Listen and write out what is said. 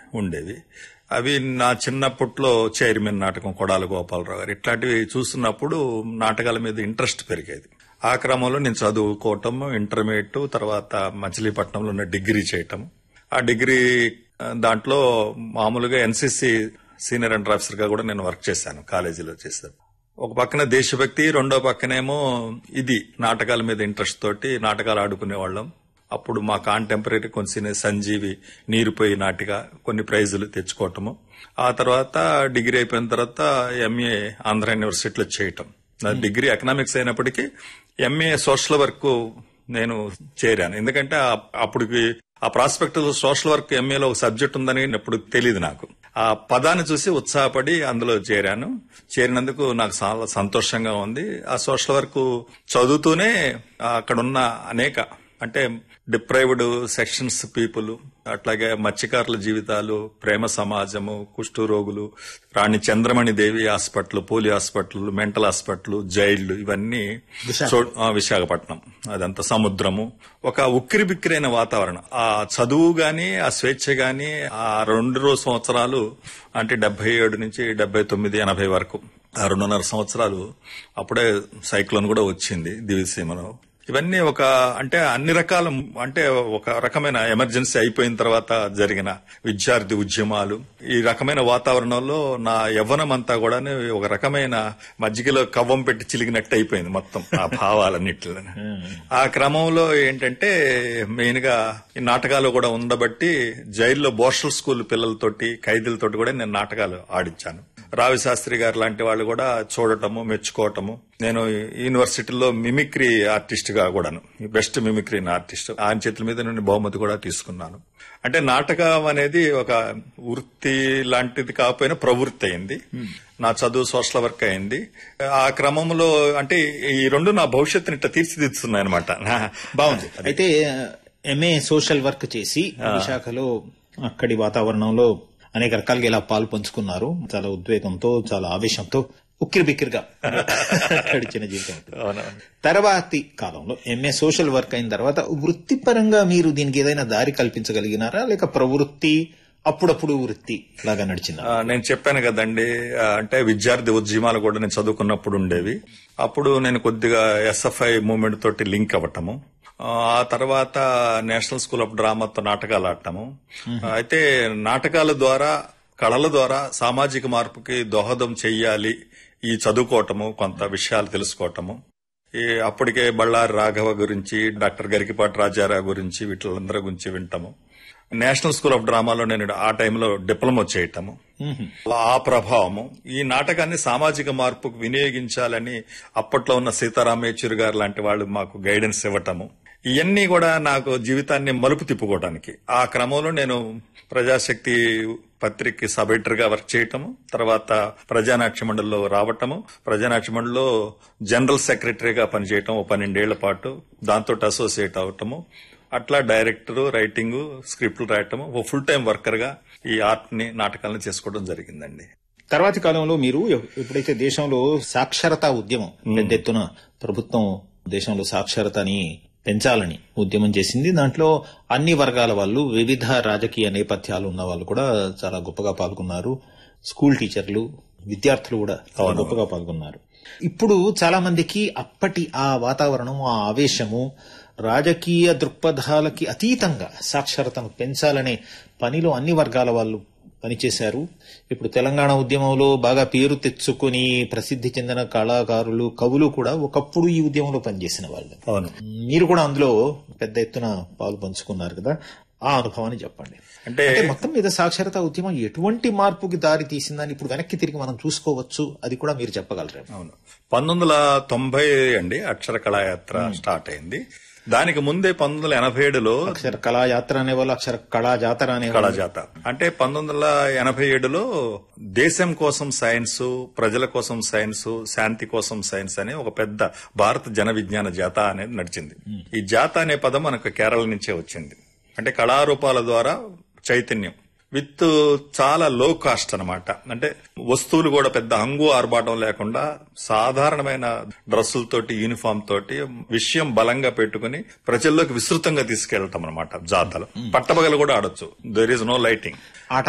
ఉండేవి అవి నా చిన్నప్పట్లో చైర్మన్ నాటకం కొడాలి గోపాలరావు గారు ఇట్లాంటివి చూస్తున్నప్పుడు నాటకాల మీద ఇంట్రెస్ట్ పెరిగేది ఆ క్రమంలో నేను చదువుకోవటం ఇంటర్మీడియట్ తర్వాత మచిలీపట్నంలో ఉన్న డిగ్రీ చేయటం ఆ డిగ్రీ ఆ, దాంట్లో మామూలుగా ఎన్సీసీ సీనియర్ అండర్ ఆఫీసర్ గా కూడా నేను వర్క్ చేశాను కాలేజీలో చేశాను ఒక పక్కన దేశభక్తి రెండో పక్కనేమో ఇది నాటకాల మీద ఇంట్రెస్ట్ తోటి నాటకాలు ఆడుకునే వాళ్ళం అప్పుడు మా కాంటెంపరీ కొంచెం సంజీవి నీరుపోయి నాటిక కొన్ని ప్రైజులు తెచ్చుకోవటము ఆ తర్వాత డిగ్రీ అయిపోయిన తర్వాత ఎంఏ ఆంధ్ర యూనివర్సిటీలో చేయటం నా డిగ్రీ ఎకనామిక్స్ అయినప్పటికీ ఎంఏ సోషల్ వర్క్ నేను చేరాను ఎందుకంటే ఆ- అప్పటికి ఆ ప్రాస్పెక్ట్ సోషల్ వర్క్ ఎంఏలో ఒక సబ్జెక్ట్ ఉందని ఎప్పుడు తెలియదు నాకు ఆ పదాన్ని చూసి ఉత్సాహపడి అందులో చేరాను చేరినందుకు నాకు చాలా సంతోషంగా ఉంది ఆ సోషల్ వర్క్ చదువుతూనే అక్కడున్న అనేక అంటే డిప్రైవ్డ్ సెక్షన్స్ పీపుల్ అట్లాగే మత్స్యకారుల జీవితాలు ప్రేమ సమాజము కుష్టు రోగులు Rani Chandramani Devi hospital polio hospital mental hospital జైళ్లు ఇవన్నీ చూ- ఆ, విశాఖపట్నం అదంతా సముద్రము ఒక ఉక్కిరి బిక్కిరైన వాతావరణం ఆ చదువు గాని ఆ స్వేచ్ఛ గాని ఆ రెండు రోజు సంవత్సరాలు అంటే డెబ్బై ఏడు నుంచి డెబ్బై తొమ్మిది ఎనభై వరకు ఆ రెండున్నర సంవత్సరాలు అప్పుడే సైక్లోన్ కూడా వచ్చింది దివిసీమలో ఇవన్నీ ఒక అంటే అన్ని రకాల అంటే ఒక రకమైన ఎమర్జెన్సీ అయిపోయిన తర్వాత జరిగిన విద్యార్థి ఉద్యమాలు ఈ రకమైన వాతావరణంలో నా యవ్వనం అంతా కూడా ఒక రకమైన మజ్జిగలో కవ్వం పెట్టి చిలిగినట్టు అయిపోయింది మొత్తం ఆ భావాలన్నిటిలో ఆ క్రమంలో ఏంటంటే మెయిన్ గా ఈ నాటకాలు కూడా ఉండబట్టి జైల్లో బోర్షల్ స్కూల్ పిల్లలతోటి ఖైదీలతోటి కూడా నేను నాటకాలు ఆడించాను రావి శాస్త్రి గారు లాంటి వాళ్ళు కూడా చూడటము మెచ్చుకోవటము నేను యూనివర్సిటీలో మిమిక్రీ ఆర్టిస్ట్ గా కూడాను బెస్ట్ మిమిక్రీ ఆర్టిస్ట్ ఆయన చేతుల మీద నేను బహుమతి కూడా తీసుకున్నాను అంటే నాటకం అనేది ఒక వృత్తి లాంటిది కాకపోయినా ప్రవృత్తి అయింది నా చదువు సోషల్ వర్క్ అయింది ఆ క్రమంలో అంటే ఈ రెండు నా భవిష్యత్తుని ఇట్లా తీర్చిదిద్దుతున్నాయి అనమాట బాగుంది అయితే ఎంఏ సోషల్ వర్క్ చేసి విశాఖలో అక్కడి వాతావరణంలో అనేక రకాలుగా ఇలా పాలు పంచుకున్నారు చాలా ఉద్వేగంతో చాలా ఆవేశంతో ఉక్కిరి బిక్కిరిగా గడిచిన జీవితం తర్వాతి కాలంలో ఎంఏ సోషల్ వర్క్ అయిన తర్వాత వృత్తిపరంగా మీరు దీనికి ఏదైనా దారి కల్పించగలిగినారా లేక ప్రవృత్తి అప్పుడప్పుడు వృత్తి లాగా నడిచిందా ఆ, నేను చెప్పాను కదండి ఆ, అంటే విద్యార్థి ఉద్యమాలు కూడా నేను చదువుకున్నప్పుడు ఉండేవి అప్పుడు నేను కొద్దిగా ఎస్ఎఫ్ఐ మూవ్మెంట్ తోటి లింక్ అవ్వటము ఆ ఆ తర్వాత నేషనల్ స్కూల్ ఆఫ్ డ్రామాతో నాటకాలు ఆడటము అయితే నాటకాల ద్వారా కళల ద్వారా సామాజిక మార్పుకి దోహదం చెయ్యాలి ఈ చదువుకోవటము కొంత విషయాలు తెలుసుకోవటము ఈ అప్పటికే బళ్ళారి రాఘవ గురించి డాక్టర్ గరికిపాటి రాజారావు గురించి వీటిలందరి గురించి వింటాము నేషనల్ స్కూల్ ఆఫ్ డ్రామాలో నేను ఆ టైంలో డిప్లొమా చేయటము ఆ ప్రభావము ఈ నాటకాన్ని సామాజిక మార్పుకు వినియోగించాలని అప్పట్లో ఉన్న సీతారాం యేచూరి గారు లాంటి వాళ్ళు మాకు గైడెన్స్ ఇవ్వటము ఇవన్నీ కూడా నాకు జీవితాన్ని మలుపు తిప్పుకోవడానికి ఆ క్రమంలో నేను ప్రజాశక్తి పత్రిక సబ్ ఎడిటర్ గా వర్క్ చేయటము తర్వాత ప్రజానాట్య మండలిలో రావటము ప్రజానాట్య మండలిలో జనరల్ సెక్రటరీగా పనిచేయటం ఓ పన్నెండేళ్ల పాటు దాంతో అసోసియేట్ అవటము అట్లా డైరెక్టర్ రైటింగ్ స్క్రిప్ట్లు రాయటము ఓ ఫుల్ టైం వర్కర్ గా ఈ ఆర్ట్ ని నాటకాలను చేసుకోవడం జరిగిందండి తర్వాతి కాలంలో మీరు ఎప్పుడైతే దేశంలో సాక్షరతా ఉద్యమం పెద్ద ఎత్తున ప్రభుత్వం దేశంలో సాక్షరతని పెంచాలని ఉద్యమం చేసింది దాంట్లో అన్ని వర్గాల వాళ్ళు వివిధ రాజకీయ నేపథ్యాలు ఉన్న వాళ్ళు కూడా చాలా గొప్పగా పాల్గొన్నారు స్కూల్ టీచర్లు విద్యార్థులు కూడా చాలా గొప్పగా పాల్గొన్నారు ఇప్పుడు చాలా మందికి అప్పటి ఆ వాతావరణం ఆ ఆవేశము రాజకీయ దృక్పథాలకి అతీతంగా సాక్షరతను పెంచాలనే పనిలో అన్ని వర్గాల వాళ్ళు పనిచేశారు ఇప్పుడు తెలంగాణ ఉద్యమంలో బాగా పేరు తెచ్చుకుని ప్రసిద్ధి చెందిన కళాకారులు కవులు కూడా ఒకప్పుడు ఈ ఉద్యమంలో పనిచేసిన వాళ్ళు అవును మీరు కూడా అందులో పెద్ద ఎత్తున పాలు పంచుకున్నారు కదా ఆ అనుభవాన్ని చెప్పండి అంటే అంటే మొత్తం మీద సాక్షరతా ఉద్యమం ఎటువంటి మార్పుకి దారి తీసిందని ఇప్పుడు వెనక్కి తిరిగి మనం చూసుకోవచ్చు అది కూడా మీరు చెప్పగలరు అవును పంతొమ్మిది వందల తొంభై అండి అక్షర కళాయాత్ర స్టార్ట్ అయింది దానికి ముందే పంతొమ్మిది వందల ఎనభై ఏడులో అక్షర కళాయాత్ర అనేవాళ్ళు అక్షర కళా జాతర అనేవాళ్ళు కళాజాత అంటే పంతొమ్మిది వందల ఎనభై ఏడులో దేశం కోసం సైన్స్ ప్రజల కోసం సైన్స్ శాంతి కోసం సైన్స్ అనే ఒక పెద్ద భారత జన విజ్ఞాన జాత అనేది నడిచింది ఈ జాత అనే పదం మనకు కేరళ నుంచే వచ్చింది అంటే కళారూపాల ద్వారా చైతన్యం విత్ చాలా లో కాస్ట్ అన్నమాట అంటే వస్తువులు కూడా పెద్ద హంగు ఆర్భాటం లేకుండా సాధారణమైన డ్రెస్సులతోటి యూనిఫామ్ తోటి విషయం బలంగా పెట్టుకుని ప్రజల్లోకి విస్తృతంగా తీసుకెళ్తాం అనమాట జాతలు పట్టబగలు కూడా ఆడొచ్చు దెర్ ఈజ్ నో లైటింగ్